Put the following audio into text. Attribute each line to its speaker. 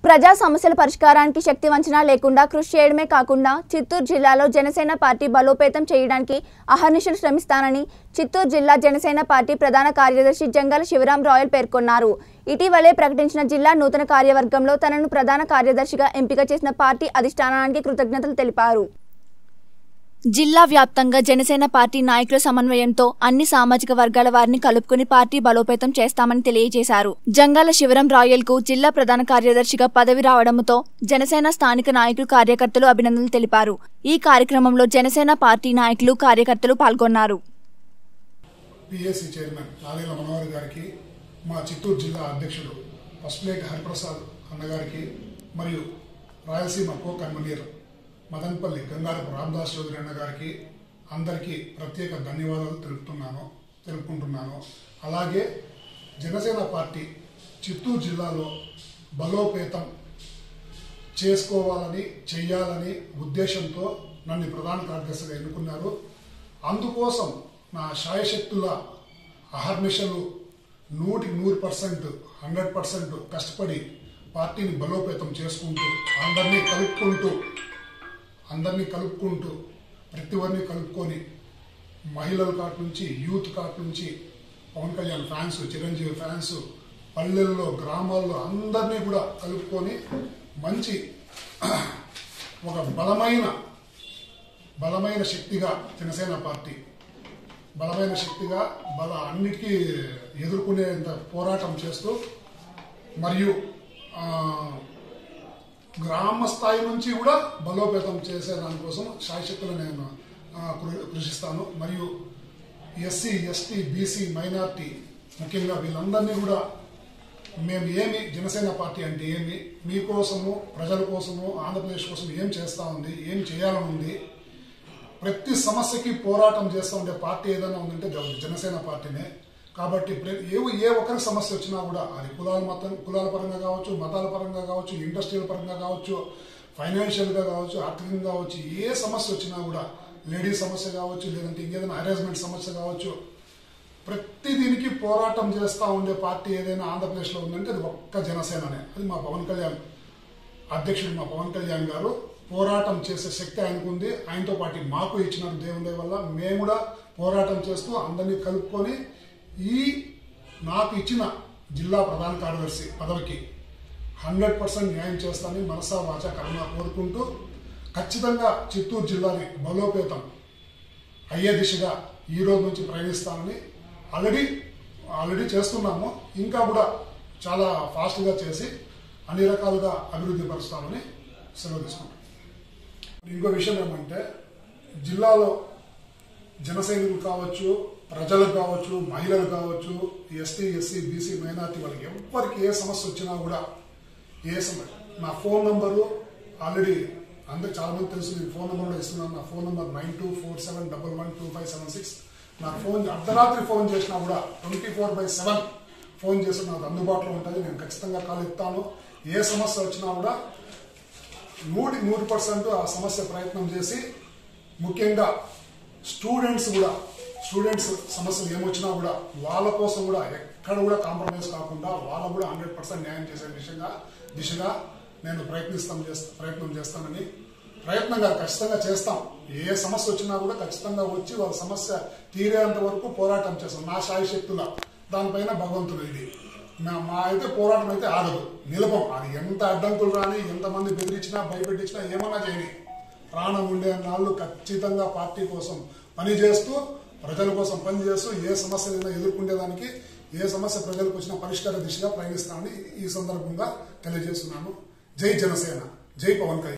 Speaker 1: ప్రజా సమస్యల పరిష్కారానికి శక్తి వంచన లేకుండా కృషి చేయడమే కాకుండా చిత్తూరు జిల్లాలో జనసేన పార్టీ బలోపేతం చేయడానికి అహర్నిశలు శ్రమిస్తానని చిత్తూరు జిల్లా జనసేన పార్టీ ప్రధాన కార్యదర్శి జంగాల శివరాం రాయల్ పేర్కొన్నారు ఇటీవలే ప్రకటించిన జిల్లా నూతన కార్యవర్గంలో తనను ప్రధాన కార్యదర్శిగా ఎంపిక చేసిన పార్టీ అధిష్టానానికి కృతజ్ఞతలు తెలిపారు జిల్లా వ్యాప్తంగా జనసేన పార్టీ నాయకుల సమన్వయంతో అన్ని సామాజిక వర్గాల వారిని కలుపుకుని పార్టీ బలోపేతం చేస్తామని తెలియజేశారు జంగాల శివరం రాయల్ కు జిల్లా ప్రధాన కార్యదర్శిగా పదవి రావడంతో జనసేన స్థానిక నాయకులు కార్యకర్తలు అభినందనలు తెలిపారు ఈ కార్యక్రమంలో జనసేన పార్టీ నాయకులు కార్యకర్తలు పాల్గొన్నారు
Speaker 2: పిఎస్సి చైర్మన్ నాదేళ్ల మనోహర్ గారికి మా చిత్తూరు జిల్లా అధ్యక్షుడు పసుపులేటి హరిప్రసాద్ అన్నగారికి మరియు రాయలసీమ కో కన్వీనర్ మదన్పల్లి గంగారపు రామదాస్ చౌదరి అన్న గారికి అందరికీ ప్రత్యేక ధన్యవాదాలు తెలుపుతున్నాను తెలుపుకుంటున్నాను అలాగే జనసేన పార్టీ చిత్తూరు జిల్లాలో బలోపేతం చేసుకోవాలని చెయ్యాలని ఉద్దేశంతో నన్ను ప్రధాన కార్యదర్శిగా ఎన్నుకున్నారు అందుకోసం నా శాయశక్తుల అహర్నిశలు నూటికి నూరు పర్సెంట్ హండ్రెడ్ పర్సెంట్ కష్టపడి పార్టీని బలోపేతం చేసుకుంటూ అందరినీ కలుపుకుంటూ అందరినీ కలుపుకుంటూ ప్రతి ఒక్కరిని కలుపుకొని మహిళల కాటి నుంచి యూత్ కాటి నుంచి పవన్ కళ్యాణ్ ఫ్యాన్స్ చిరంజీవి ఫ్యాన్స్ పల్లెల్లో గ్రామాల్లో అందరినీ కూడా కలుపుకొని మంచి ఒక బలమైన బలమైన శక్తిగా జనసేన పార్టీ బలమైన శక్తిగా బల అన్నిటికీ ఎదుర్కొనేంత పోరాటం చేస్తూ మరియు ఆ, గ్రామ స్థాయి నుంచి కూడా బలోపేతం చేసే దానికోసం శాయశక్తులు నేను ఆ, కృ- కృషిస్తాను మరియు ఎస్సీ ఎస్టీ బీసీ మైనార్టీ ముఖ్యంగా వీళ్ళందరినీ కూడా మేము ఏమి జనసేన పార్టీ అంటే ఏమి మీకోసము ప్రజల కోసము ఆంధ్రప్రదేశ్ కోసం ఏం చేస్తా ఉంది ఏం చేయాలని ఉంది ప్రతి సమస్యకి పోరాటం చేస్తూ ఉండే పార్టీ ఏదైనా ఉందంటే జ- జనసేన పార్టీనే కాబట్టి ప్ర- ఏ ఏ ఒక్కరి సమస్య వచ్చినా కూడా అది కులాల మతం కులాల పరంగా కావచ్చు మతాల పరంగా కావచ్చు ఇండస్ట్రియల్ పరంగా కావచ్చు ఫైనాన్షియల్గా కావచ్చు ఆర్థికంగా కావచ్చు ఏ సమస్య వచ్చినా కూడా లేడీస్ సమస్య కావచ్చు లేదంటే ఇంకేదైనా హెరాస్మెంట్ సమస్య కావచ్చు ప్రతి దీనికి పోరాటం చేస్తూ ఉండే పార్టీ ఏదైనా ఆంధ్రప్రదేశ్లో ఉందంటే అది ఒక్క జనసేననే అది మా పవన్ కళ్యాణ్ అధ్యక్షుడు మా పవన్ కళ్యాణ్ గారు పోరాటం చేసే శక్తి ఆయనకు ఉంది ఆయనతో పాటు మాకు ఇచ్చినారు దేవుని దయ వల్ల మేము కూడా పోరాటం చేస్తూ అందరినీ కలుపుకొని ఈ నాకు ఇచ్చిన జిల్లా ప్రధాన కార్యదర్శి పదవికి హండ్రెడ్ పర్సెంట్ న్యాయం చేస్తానని మనసా వాచ కర్మ కోరుకుంటూ ఖచ్చితంగా చిత్తూరు జిల్లాని బలోపేతం అయ్యే దిశగా ఈ రోజు నుంచి ప్రయాణిస్తామని ఆల్రెడీ ఆల్రెడీ చేస్తున్నాము ఇంకా కూడా చాలా ఫాస్ట్గా చేసి అన్ని రకాలుగా అభివృద్ధి పరుస్తామని సెలవు తీసుకుంటాం ఇంకో విషయం ఏమంటే జిల్లాలో జన సైనికులు కావచ్చు ప్రజలకు కావచ్చు మహిళలు కావచ్చు ఎస్టీ ఎస్సీ బీసీ మైనార్టీ వాళ్ళకి ఎవరికి ఏ సమస్య వచ్చినా కూడా ఏ సమస్య నా ఫోన్ నంబరు ఆల్రెడీ అందరికి చాలా మంది తెలుసు నేను ఫోన్ నెంబర్ కూడా ఇస్తున్నాను నా phone number nine two four seven double one two five seven six నాకు ఫోన్ అర్ధరాత్రి ఫోన్ చేసినా కూడా twenty four by seven phone చేసి నాకు అందుబాటులో ఉంటుంది నేను ఖచ్చితంగా కాల్ ఎత్తాను ఏ సమస్య వచ్చినా కూడా నూటి నూరు పర్సెంట్ ఆ సమస్య ప్రయత్నం చేసి ముఖ్యంగా స్టూడెంట్స్ కూడా స్టూడెంట్స్ సమస్యలు ఏమొచ్చినా కూడా వాళ్ళ కోసం కూడా ఎక్కడ కూడా కాంప్రమైజ్ కాకుండా వాళ్ళకు కూడా హండ్రెడ్ పర్సెంట్ న్యాయం చేసే దిశగా దిశగా నేను ప్రయత్నిస్తాం చేస్తా ప్రయత్నం చేస్తానని ప్రయత్నంగా ఖచ్చితంగా చేస్తాం ఏ సమస్య వచ్చినా కూడా ఖచ్చితంగా వచ్చి వాళ్ళ సమస్య తీరేంత వరకు పోరాటం చేస్తాం నా శాయి శక్తుల దానిపైన భగవంతుడు ఇది మా- మా అయితే పోరాటం అయితే ఆగదు నిలపం అది ఎంత అడ్డంకులు రాని ఎంతమంది బెదిరించినా భయపెట్టించినా ఏమన్నా చేయని ప్రాణం ఉండే నాళ్ళు ఖచ్చితంగా పార్టీ కోసం పని చేస్తూ ప్రజల కోసం పని చేస్తూ ఏ సమస్యలైనా ఎదుర్కొనేదానికి ఏ సమస్య ప్రజలకు వచ్చిన పరిష్కార దిశగా ప్రయాణిస్తామని ఈ సందర్భంగా తెలియజేస్తున్నాను జై జనసేన జై పవన్ కళ్యాణ్